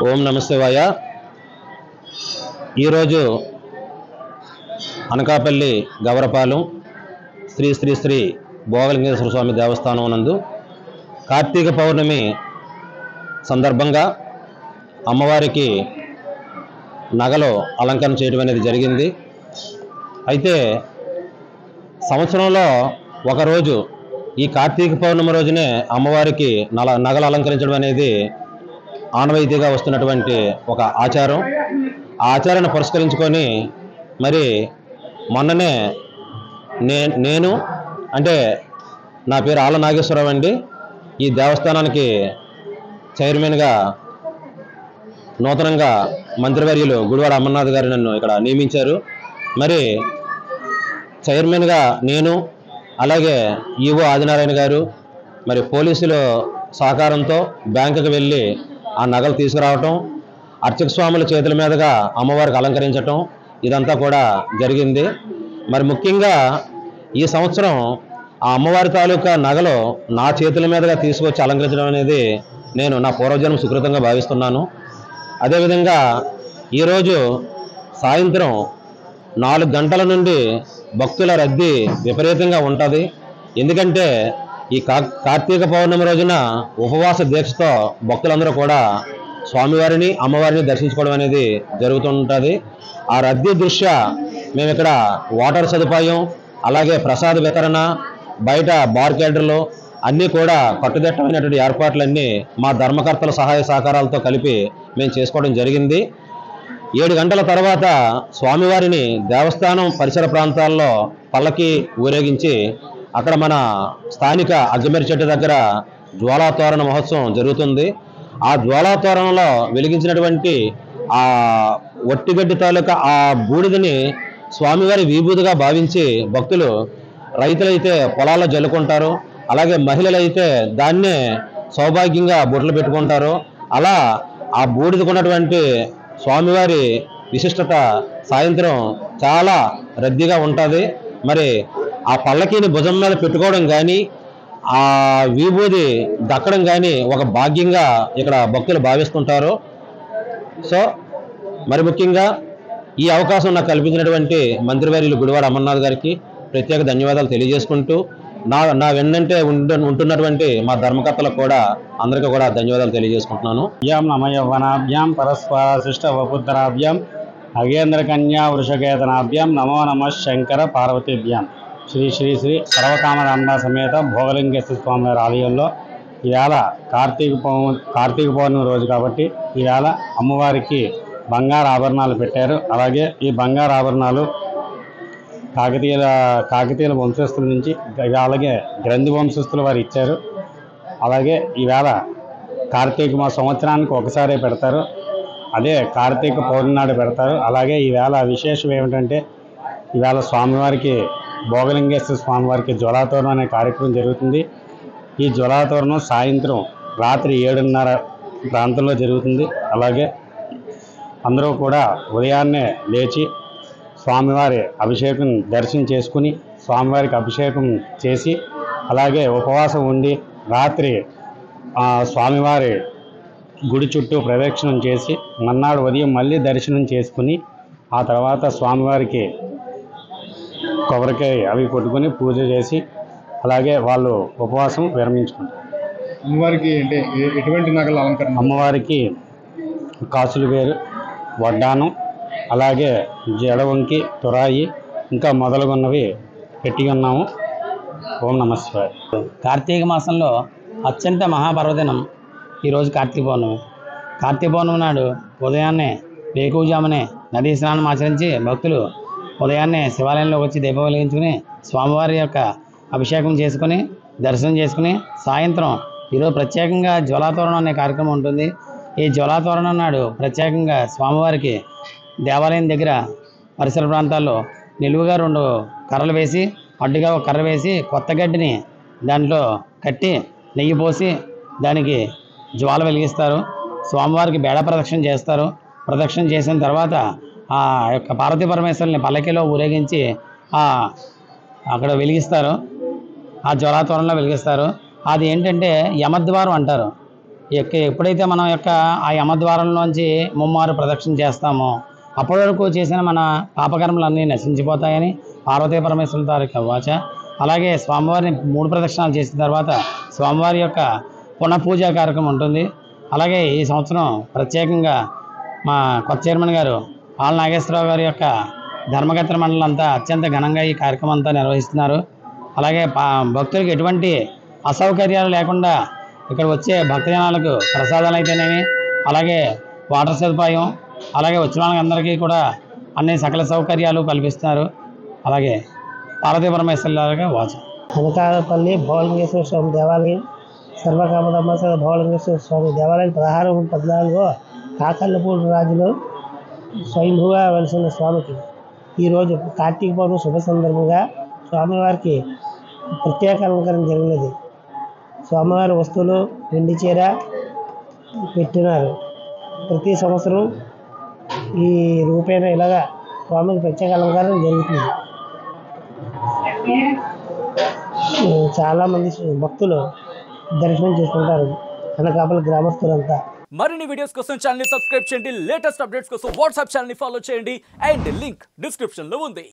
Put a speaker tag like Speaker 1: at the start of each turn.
Speaker 1: ఓం నమశివాయ ఈరోజు అనకాపల్లి గవరపాలెం శ్రీ శ్రీ శ్రీ భోగలింగేశ్వర స్వామి దేవస్థానం నందు కార్తీక పౌర్ణమి సందర్భంగా అమ్మవారికి నగలు అలంకరణ చేయడం అనేది జరిగింది అయితే సంవత్సరంలో ఒకరోజు ఈ కార్తీక పౌర్ణమి రోజునే అమ్మవారికి నల నగలు అలంకరించడం అనేది ఆనవాయితీగా వస్తున్నటువంటి ఒక ఆచారం ఆ ఆచారాన్ని పురస్కరించుకొని మరి మొన్ననే నే నేను అంటే నా పేరు ఆల నాగేశ్వరరావు అండి ఈ దేవస్థానానికి చైర్మన్గా నూతనంగా మంత్రివర్యులు గుడివాడ అమర్నాథ్ గారు నన్ను ఇక్కడ నియమించారు మరి చైర్మన్గా నేను అలాగే ఈవో ఆదినారాయణ గారు మరి పోలీసుల సహకారంతో బ్యాంకుకి వెళ్ళి ఆ నగలు తీసుకురావటం అర్చక స్వాముల చేతుల మీదుగా అమ్మవారికి అలంకరించటం ఇదంతా కూడా జరిగింది మరి ముఖ్యంగా ఈ సంవత్సరం ఆ అమ్మవారి తాలూకా నగలు నా చేతుల మీదుగా తీసుకొచ్చి అలంకరించడం అనేది నేను నా పూర్వజన్మ సుకృతంగా భావిస్తున్నాను అదేవిధంగా ఈరోజు సాయంత్రం నాలుగు గంటల నుండి భక్తుల రద్దీ విపరీతంగా ఉంటుంది ఎందుకంటే ఈ కా కార్తీక పౌర్ణమి రోజున ఉపవాస దీక్షతో భక్తులందరూ కూడా స్వామివారిని అమ్మవారిని దర్శించుకోవడం అనేది జరుగుతుంటుంది ఆ రద్దీ దృష్ట్యా మేము ఇక్కడ వాటర్ సదుపాయం అలాగే ప్రసాద వితరణ బయట బార్కేడర్లు అన్నీ కూడా కట్టుదిట్టమైనటువంటి ఏర్పాట్లన్నీ మా ధర్మకర్తల సహాయ సహకారాలతో కలిపి మేము చేసుకోవడం జరిగింది ఏడు గంటల తర్వాత స్వామివారిని దేవస్థానం పరిసర ప్రాంతాల్లో పల్లకి ఊరేగించి అక్కడ మన స్థానిక అగ్గమేరి చెట్టు దగ్గర జ్వాలాతోరణ మహోత్సవం జరుగుతుంది ఆ జ్వాలాతోరణంలో వెలిగించినటువంటి ఆ ఒట్టిగడ్డి తాలూకా ఆ బూడిదని స్వామివారి విభూతిగా భావించి భక్తులు రైతులైతే పొలాల్లో జల్లుకుంటారు అలాగే మహిళలైతే దాన్నే సౌభాగ్యంగా బొట్లు పెట్టుకుంటారు అలా ఆ బూడిదకున్నటువంటి స్వామివారి విశిష్టత సాయంత్రం చాలా రద్దీగా ఉంటుంది మరి ఆ పల్లకీని భుజం మీద పెట్టుకోవడం కానీ ఆ విభూది దక్కడం కానీ ఒక భాగ్యంగా ఇక్కడ భక్తులు భావిస్తుంటారు సో మరి ముఖ్యంగా ఈ అవకాశం నాకు కల్పించినటువంటి మంత్రివర్యులు గుడివాడ అమర్నాథ్ గారికి ప్రత్యేక ధన్యవాదాలు తెలియజేసుకుంటూ నా నా వెన్నంటే ఉండ ఉంటున్నటువంటి మా ధర్మకర్తలకు కూడా అందరికీ కూడా ధన్యవాదాలు తెలియజేసుకుంటున్నాను
Speaker 2: భ్యాం నమయవనాభ్యాం పరస్పరాశిష్ట వపుత్రాభ్యాం అగేంద్ర కన్యా వృషకేతనాభ్యాం నమో నమ శంకర పార్వతీభ్యాం శ్రీ శ్రీ శ్రీ సర్వకామరాంబ సమేత భోగలింగేశ్వర స్వామి వారి ఆలయంలో ఈవేళ కార్తీక పౌ కార్తీక పౌర్ణమి రోజు కాబట్టి ఈవేళ అమ్మవారికి బంగారు ఆభరణాలు పెట్టారు అలాగే ఈ బంగారు ఆభరణాలు కాకతీయుల కాకతీయుల వంశస్థుల నుంచి అలాగే గ్రంథి వంశస్థుల వారు ఇచ్చారు అలాగే ఈవేళ కార్తీక మా సంవత్సరానికి ఒకసారే పెడతారు అదే కార్తీక పౌర్ణమి నాడు పెడతారు అలాగే ఈవేళ విశేషం ఏమిటంటే ఈవేళ స్వామివారికి భోగలింగేశ్వర స్వామివారికి జ్వలాతోరణం అనే కార్యక్రమం జరుగుతుంది ఈ జ్వలాతోరణం సాయంత్రం రాత్రి ఏడున్నర ప్రాంతంలో జరుగుతుంది అలాగే అందరూ కూడా ఉదయాన్నే లేచి స్వామివారి అభిషేకం దర్శనం చేసుకుని స్వామివారికి అభిషేకం చేసి అలాగే ఉపవాసం ఉండి రాత్రి ఆ, స్వామివారి గుడి చుట్టూ ప్రదక్షిణం చేసి మన్నాడు ఉదయం మళ్ళీ దర్శనం చేసుకుని ఆ తర్వాత స్వామివారికి కొబ్బరికాయ అవి కొట్టుకొని పూజ చేసి అలాగే వాళ్ళు ఉపవాసం విరమించుకుంటారు
Speaker 3: అమ్మవారికి అంటే ఎ- ఎటువంటి నగల అలంకరణ
Speaker 2: అమ్మవారికి కాసులు వేరు వడ్డానం అలాగే జడవంకి తురాయి ఇంకా మొదలగున్నవి పెట్టి ఉన్నాము ఓం నమస్కారం
Speaker 4: కార్తీక మాసంలో అత్యంత మహాపర్వదినం ఈరోజు కార్తీక పౌర్ణమి కార్తీక పౌర్ణమి నాడు ఉదయాన్నే వేకువజామునే నదీ స్నానం ఆచరించి భక్తులు ఉదయాన్నే శివాలయంలో వచ్చి దీపం వెలిగించుకుని స్వామివారి యొక్క అభిషేకం చేసుకుని దర్శనం చేసుకుని సాయంత్రం ఈరోజు ప్రత్యేకంగా జ్వలాతోరణం అనే కార్యక్రమం ఉంటుంది ఈ జ్వలాతోరణం నాడు ప్రత్యేకంగా స్వామివారికి దేవాలయం దగ్గర పరిసర ప్రాంతాల్లో నిలువుగా రెండు కర్రలు వేసి అడ్డుగా ఒక కర్ర వేసి కొత్త గడ్డిని దాంట్లో కట్టి నెయ్యి పోసి దానికి జ్వాల వెలిగిస్తారు స్వామివారికి బేడ ప్రదక్షిణ చేస్తారు ప్రదక్షిణ చేసిన తర్వాత ఆ యొక్క పార్వతీ పరమేశ్వరుని పల్లకిలో ఊరేగించి ఆ అక్కడ వెలిగిస్తారు ఆ జ్వలాతోరణలో వెలిగిస్తారు అది ఏంటంటే యమద్వారం అంటారు యొక్క ఎప్పుడైతే మనం యొక్క ఆ యమద్వారంలోంచి ముమ్మారు ప్రదక్షిణ చేస్తామో అప్పటి వరకు చేసిన మన పాపకర్మలన్నీ నశించిపోతాయని పార్వతీ పరమేశ్వరుల తారీఖు వాచ అలాగే స్వామివారిని మూడు ప్రదక్షిణాలు చేసిన తర్వాత స్వామివారి యొక్క పునఃపూజా కార్యక్రమం ఉంటుంది అలాగే ఈ సంవత్సరం ప్రత్యేకంగా మా కొత్త చైర్మన్ గారు ఆల్ నాగేశ్వరరావు గారి యొక్క ధర్మగత్ర మండలం అంతా అత్యంత ఘనంగా ఈ కార్యక్రమం అంతా నిర్వహిస్తున్నారు అలాగే పా- భక్తులకు ఎటువంటి అసౌకర్యాలు లేకుండా ఇక్కడ వచ్చే భక్తజనాలకు ప్రసాదాలు అయితేనేమి అలాగే వాటర్ సదుపాయం అలాగే వచ్చిన వాళ్ళందరికీ కూడా అన్ని సకల సౌకర్యాలు కల్పిస్తున్నారు అలాగే పార్వతీ పరమేశ్వరులాగా వాచ
Speaker 5: అనకాపల్లి భోళలింగేశ్వర స్వామి దేవాలయం సర్వకామదమ్మ భోళలింగేశ్వర స్వామి దేవాలయం పదహారు పద్నాలుగో కాకర్లపూడి రాజులో స్వయంభూగా వెలిసిన స్వామికి ఈరోజు కార్తీక పౌర్ణమి శుభ సందర్భంగా స్వామివారికి ప్రత్యేక అలంకరణ జరిగినది స్వామివారి వస్తువులు వెండి చీర పెట్టినారు ప్రతి సంవత్సరం ఈ రూపేణ ఇలాగా స్వామికి ప్రత్యేక అలంకరణ జరుగుతుంది చాలా మంది భక్తులు దర్శనం చేసుకుంటారు అనకాపల్లి గ్రామస్తులంతా
Speaker 6: మరిన్ని వీడియోస్ కోసం ఛానల్ సబ్స్క్రైబ్ చేయండి లేటెస్ట్ అప్డేట్స్ కోసం వాట్సాప్ ఛానల్ ఫాలో చేయండి అండ్ లింక్ డిస్క్రిప్షన్ లో ఉంది